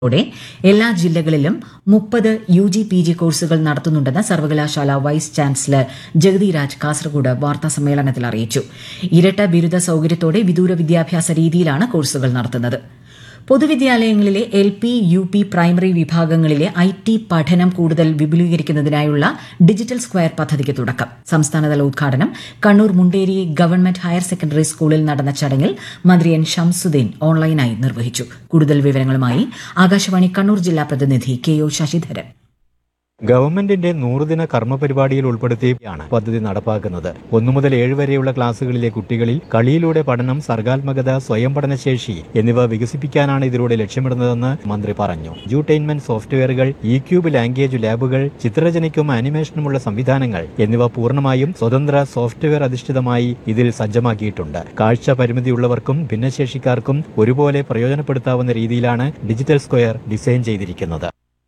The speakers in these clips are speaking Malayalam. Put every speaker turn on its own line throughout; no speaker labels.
ോടെ എല്ലാ ജില്ലകളിലും മുപ്പത് യു ജി പി ജി കോഴ്സുകൾ നടത്തുന്നുണ്ടെന്ന് സർവകലാശാല വൈസ് ചാൻസലർ ജഗതി രാജ് കാസർഗോഡ് വാർത്താസമ്മേളനത്തിൽ അറിയിച്ചു ഇരട്ട ബിരുദ സൌകര്യത്തോടെ വിദൂര വിദ്യാഭ്യാസ രീതിയിലാണ് കോഴ്സുകൾ നടത്തുന്നത് പൊതുവിദ്യാലയങ്ങളിലെ L P U P primary വിഭാഗങ്ങളിലെ ഐ ടി പഠനം കൂടുതൽ വിപുലീകരിക്കുന്നതിനായുള്ള ഡിജിറ്റൽ സ്ക്വയർ പദ്ധതിക്ക് തുടക്കം സംസ്ഥാനതല ഉദ്ഘാടനം Kannur Munderi government higher secondary സ്കൂളിൽ നടന്ന ചടങ്ങിൽ മന്ത്രി എൻ ഷംസുദ്ദീൻ ഓൺലൈനായി നിർവഹിച്ചു കൂടുതൽ വിവരങ്ങളുമായി ആകാശവാണി കണ്ണൂർ ജില്ലാ പ്രതിനിധി കെ ഒ ശശിധരൻ
ഗവൺമെന്റിന്റെ നൂറുദിന കർമ്മ പരിപാടിയിൽ ഉൾപ്പെടുത്തിയാണ് പദ്ധതി നടപ്പാക്കുന്നത് ഒന്നു മുതൽ ഏഴ് വരെയുള്ള ക്ലാസുകളിലെ കുട്ടികളിൽ കളിയിലൂടെ പഠനം സർഗാത്മകത സ്വയം പഠനശേഷി എന്നിവ വികസിപ്പിക്കാനാണ് ഇതിലൂടെ ലക്ഷ്യമിടുന്നതെന്ന് മന്ത്രി പറഞ്ഞു ജൂട്ടൈൻമെന്റ് സോഫ്റ്റ്വെയറുകൾ ഇ ക്യൂബ് ലാംഗ്വേജ് ലാബുകൾ ചിത്രരചനയ്ക്കും ആനിമേഷനുമുള്ള സംവിധാനങ്ങൾ എന്നിവ പൂർണ്ണമായും സ്വതന്ത്ര സോഫ്റ്റ്വെയർ അധിഷ്ഠിതമായി ഇതിൽ സജ്ജമാക്കിയിട്ടുണ്ട് കാഴ്ച പരിമിതിയുള്ളവർക്കും ഭിന്നശേഷിക്കാർക്കും ഒരുപോലെ പ്രയോജനപ്പെടുത്താവുന്ന രീതിയിലാണ് ഡിജിറ്റൽ സ്ക്വയർ ഡിസൈൻ ചെയ്തിരിക്കുന്നത്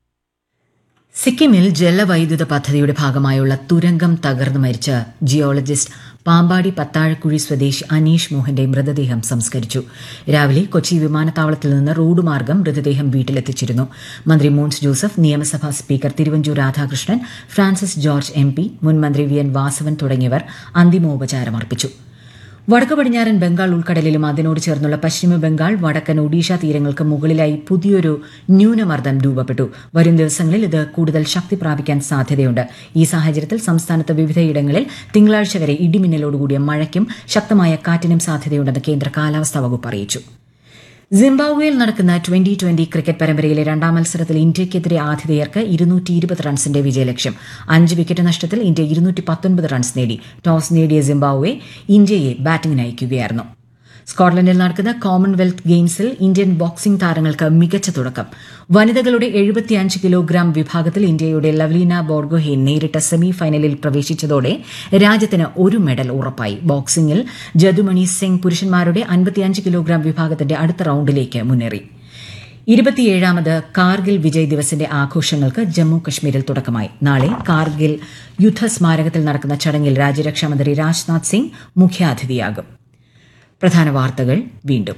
സിക്കിമിൽ ജലവൈദ്യുത പദ്ധതിയുടെ ഭാഗമായുള്ള തുരങ്കം തകർന്നു മരിച്ച ജിയോളജിസ്റ്റ് പാമ്പാടി പത്താഴക്കുഴി സ്വദേശി അനീഷ് മോഹന്റെ മൃതദേഹം സംസ്കരിച്ചു രാവിലെ കൊച്ചി വിമാനത്താവളത്തിൽ നിന്ന് റോഡ് മാർഗം മൃതദേഹം വീട്ടിലെത്തിച്ചിരുന്നു മന്ത്രി മോൻസ് ജോസഫ് നിയമസഭാ speaker Thiruvanchoor Radhakrishnan Francis George M P മുൻ മന്ത്രി വി എൻ വാസവൻ തുടങ്ങിയവർ അന്തിമോപചാരം അർപ്പിച്ചു വടക്കു പടിഞ്ഞാറൻ ബംഗാൾ ഉൾക്കടലിലും അതിനോട് ചേർന്നുള്ള പശ്ചിമ ബംഗാൾ വടക്കൻ ഒഡീഷ തീരങ്ങൾക്ക് മുകളിലായി പുതിയൊരു ന്യൂനമർദ്ദം രൂപപ്പെട്ടു വരും ദിവസങ്ങളിൽ ഇത് കൂടുതൽ ശക്തി പ്രാപിക്കാൻ സാധ്യതയുണ്ട് ഈ സാഹചര്യത്തിൽ സംസ്ഥാനത്ത് വിവിധയിടങ്ങളിൽ തിങ്കളാഴ്ച വരെ ഇടിമിന്നലോടുകൂടിയ മഴയ്ക്കും ശക്തമായ കാറ്റിനും സാധ്യതയുണ്ടെന്ന് കേന്ദ്ര കാലാവസ്ഥാ വകുപ്പ് അറിയിച്ചു സിംബാബ്വേയിൽ നടക്കുന്ന ട്വന്റി ട്വന്റി ക്രിക്കറ്റ് പരമ്പരയിലെ രണ്ടാം മത്സരത്തിൽ ഇന്ത്യയ്ക്കെതിരെ ആതിഥേയർക്ക് ഇരുന്നൂറ്റി ഇരുപത് റൺസിന്റെ വിജയലക്ഷ്യം അഞ്ച് വിക്കറ്റ് നഷ്ടത്തിൽ ഇന്ത്യ ഇരുന്നൂറ്റി പത്തൊൻപത് റൺസ് നേടി ടോസ് നേടിയ സിംബാബ്വെ ഇന്ത്യയെ ബാറ്റിംഗിന് അയക്കുകയായിരുന്നു സ്കോട്ട്ലൻഡിൽ നടക്കുന്ന കോമൺവെൽത്ത് ഗെയിംസിൽ ഇന്ത്യൻ ബോക്സിംഗ് താരങ്ങൾക്ക് മികച്ച തുടക്കം വനിതകളുടെ എഴുപത്തിയഞ്ച് കിലോഗ്രാം വിഭാഗത്തിൽ ഇന്ത്യയുടെ ലവ്ലീന ബോർഗോഹെയ്ൻ നേരിട്ട സെമി ഫൈനലിൽ പ്രവേശിച്ചതോടെ രാജ്യത്തിന് ഒരു മെഡൽ ഉറപ്പായി ബോക്സിംഗിൽ ജദുമണി സിംഗ് പുരുഷന്മാരുടെ അൻപത്തിയഞ്ച് കിലോഗ്രാം വിഭാഗത്തിന്റെ അടുത്ത റൌണ്ടിലേക്ക് മുന്നേറി ഇരുപത്തിയേഴാമത് കാർഗിൽ വിജയ് ദിവസിന്റെ ആഘോഷങ്ങൾക്ക് ജമ്മു കശ്മീരിൽ തുടക്കമായി നാളെ കാർഗിൽ യുദ്ധസ്മാരകത്തിൽ നടക്കുന്ന ചടങ്ങിൽ രാജ്യരക്ഷാമന്ത്രി രാജ്നാഥ് സിംഗ് മുഖ്യാതിഥിയാകും പ്രധാന വാർത്തകൾ വീണ്ടും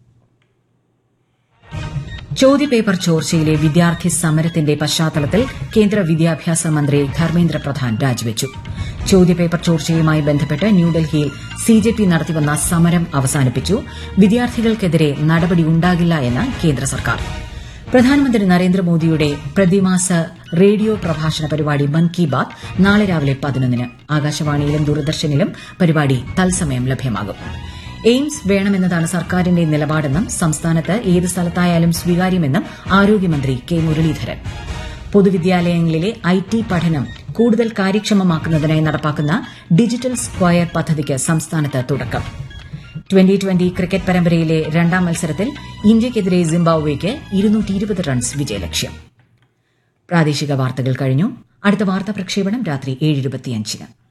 ചോദ്യപേപ്പർ ചോർച്ചയിലെ വിദ്യാർത്ഥി സമരത്തിന്റെ പശ്ചാത്തലത്തിൽ കേന്ദ്ര വിദ്യാഭ്യാസ മന്ത്രി ധർമ്മേന്ദ്ര പ്രധാൻ രാജിവെച്ചു ചോദ്യപേപ്പർ ചോർച്ചയുമായി ബന്ധപ്പെട്ട് ന്യൂഡൽഹിയിൽ സി ജെ പി നടത്തിവന്ന സമരം അവസാനിപ്പിച്ചു വിദ്യാർത്ഥികൾക്കെതിരെ നടപടി ഉണ്ടാകില്ല എന്ന് കേന്ദ്ര സർക്കാർ പ്രധാനമന്ത്രി നരേന്ദ്രമോദിയുടെ പ്രതിമാസ റേഡിയോ പ്രഭാഷണ പരിപാടി മൻ കി ബാത് നാളെ രാവിലെ പതിനൊന്നിന് ആകാശവാണിയിലും ദൂരദർശനിലും പരിപാടി തത്സമയം ലഭ്യമാകും എയിംസ് വേണമെന്നതാണ് സർക്കാരിന്റെ നിലപാടെന്നും സംസ്ഥാനത്ത് ഏത് സ്ഥലത്തായാലും സ്വീകാര്യമെന്നും ആരോഗ്യമന്ത്രി കെ മുരളീധരൻ പൊതുവിദ്യാലയങ്ങളിലെ ഐ ടി പഠനം കൂടുതൽ കാര്യക്ഷമമാക്കുന്നതിനായി നടപ്പാക്കുന്ന ഡിജിറ്റൽ സ്ക്വയർ പദ്ധതിക്ക് സംസ്ഥാനത്ത് തുടക്കം ട്വന്റി ട്വന്റി ക്രിക്കറ്റ് പരമ്പരയിലെ രണ്ടാം മത്സരത്തിൽ ഇന്ത്യയ്ക്കെതിരെ സിംബാബ്വേക്ക് ഇരുന്നൂറ്റി റൺസ് വിജയലക്ഷ്യം പ്രാദേശിക വാർത്തകൾ കഴിഞ്ഞു അടുത്ത വാർത്താ പ്രക്ഷേപണം രാത്രി ഏഴ്